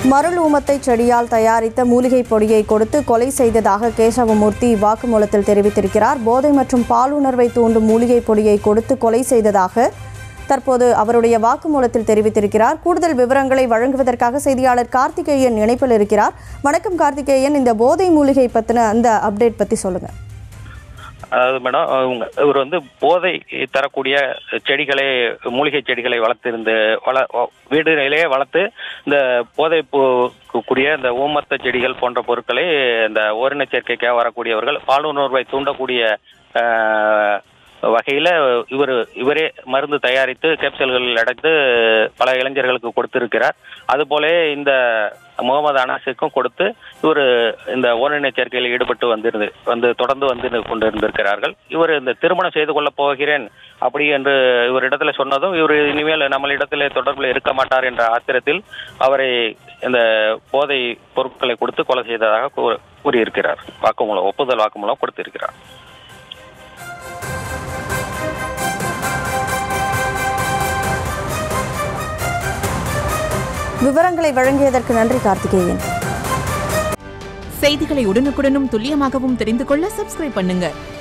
மருள் ஊமத்தை செடியால் தயாரித்த மூலிகைப் பொடியை கொடுத்து கொலை செய்ததாக கேசவமூர்த்தி வாக்குமூலத்தில் தெரிவித்திருக்கிறார் போதை மற்றும் பாலுணர்வை தூண்டும் மூலிகைப் பொடியை கொடுத்து கொலை செய்ததாக தற்போது அவருடைய வாக்குமூலத்தில் தெரிவித்திருக்கிறார் கூடுதல் விவரங்களை வழங்குவதற்காக செய்தியாளர் கார்த்திகேயன் இணைப்பில் இருக்கிறார் வணக்கம் கார்த்திகேயன் இந்த போதை மூலிகை பத்தின அந்த அப்டேட் பத்தி சொல்லுங்க அதாவது மேடம் அவங்க இவர் வந்து போதை தரக்கூடிய செடிகளை மூலிகை செடிகளை வளர்த்திருந்து வள வ- வீடுகளிலேயே வளர்த்து இந்த போதை பூ- கூடிய இந்த ஊமத்த செடிகள் போன்ற பொருட்களை இந்த ஓரின சேர்க்கைக்காக வரக்கூடியவர்கள் பாலுணர்வை தூண்டக்கூடிய ஆஹ், வகையில இவர் இவரே மருந்து தயாரித்து கேப்சல்களில் அடைத்து பல இளைஞர்களுக்கு கொடுத்திருக்கிறார் அதுபோல இந்த முகமது அனாஸுக்கும் கொடுத்து இவர் இந்த ஓரின சேர்க்கையில் ஈடுபட்டு வந்திருந்து வந்து தொடர்ந்து வந்து கொண்டிருந்திருக்கிறார்கள் இவர் இந்த திருமணம் செய்து கொள்ளப் போகிறேன் அப்படி என்று இவரிடத்துல சொன்னதும் இவர் இனிமேல் நம்மளிடத்தில் தொடர்பில் இருக்க மாட்டார் என்ற ஆத்திரத்தில் அவரை இந்த போதை பொருட்களை கொடுத்து கொலை செய்ததாக கூ- கூறியிருக்கிறார் வாக்குமூலம் ஒப்புதல் வாக்குமூலம் கொடுத்திருக்கிறார் விவரங்களை வழங்கியதற்கு நன்றி கார்த்திகேயன் செய்திகளை உடனுக்குடனும் துல்லியமாகவும் தெரிந்து கொள்ள சப்ஸ்கிரைப் பண்ணுங்க